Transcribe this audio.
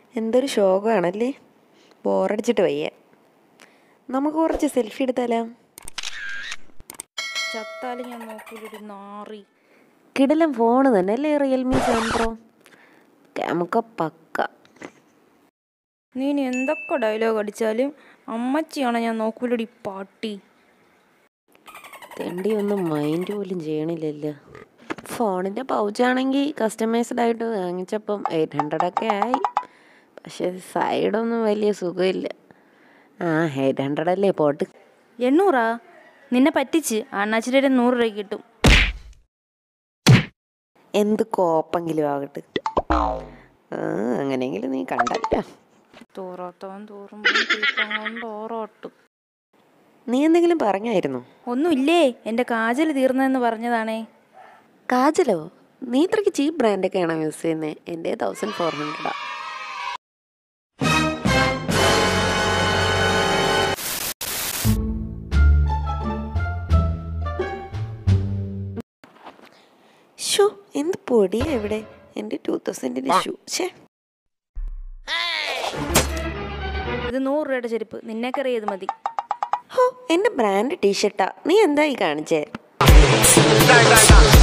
എന്തൊരു ശോകമാണല്ലേ ബോറടിച്ചിട്ട് വയ്യ നമുക്ക് കുറച്ച് സെൽഫി എടുത്താലോ ചത്താലും ഞാൻ നോക്കൂലൊരു നാറി കിടലം ഫോണ് തന്നെ അല്ലേ റിയൽമി സെവൻ പ്രോ നമുക്ക് പക്ക നീ ഇനി എന്തൊക്കെ ഡയലോഗ് അടിച്ചാലും അമ്മച്ചിയാണോ ഞാൻ നോക്കൂലടി പാട്ടി തെണ്ടി ഒന്നും മൈൻഡ് പോലും ചെയ്യണില്ലല്ലോ ഫോണിൻ്റെ പൗച്ചാണെങ്കിൽ കസ്റ്റമൈസ്ഡ് ആയിട്ട് വാങ്ങിച്ചപ്പം എയ്റ്റ് ഹൺഡ്രഡ് ഒക്കെ ആയി പക്ഷെ സൈഡൊന്നും വലിയ സുഖമില്ല ആ എയ്റ്റ് ഹൺഡ്രഡ് അല്ലേ പോട്ട് എണ്ണൂറാ നിന്നെ പറ്റിച്ച് അണ്ണാച്ചിയുടെ നൂറ് രൂപ കിട്ടും എന്ത് കോപ്പെങ്കിലും ആകട്ടെ ആ അങ്ങനെയെങ്കിലും നീ കണ്ടല്ലോ തോറാത്തവൻ തോറുമ്പോൾ തീർപ്പം കൊണ്ട് ഓറോട്ടും നീ എന്തെങ്കിലും പറഞ്ഞായിരുന്നോ ഒന്നുമില്ലേ എൻ്റെ കാജൽ തീർന്നതെന്ന് പറഞ്ഞതാണേ കാജലോ നീ ഇത്രയ്ക്ക് ചീപ്പ് ബ്രാൻഡൊക്കെയാണോ യൂസ് ചെയ്യുന്നത് എൻ്റെ തൗസൻഡ് ഫോർ ഹൺഡ്രഡാ ഷൂ എന്ത് പൊടിയാ ഇവിടെ എൻ്റെ ടൂ തൗസൻഡിൻ്റെ ഷൂ ഷേ ഇത് നൂറ് രൂപയുടെ ചെരുപ്പ് നിന്നെക്കറിയത് മതി ഹോ എൻ്റെ ബ്രാൻഡ് ടീഷർട്ടാ നീ എന്തായി കാണിച്ചേ Dang, dang, dang.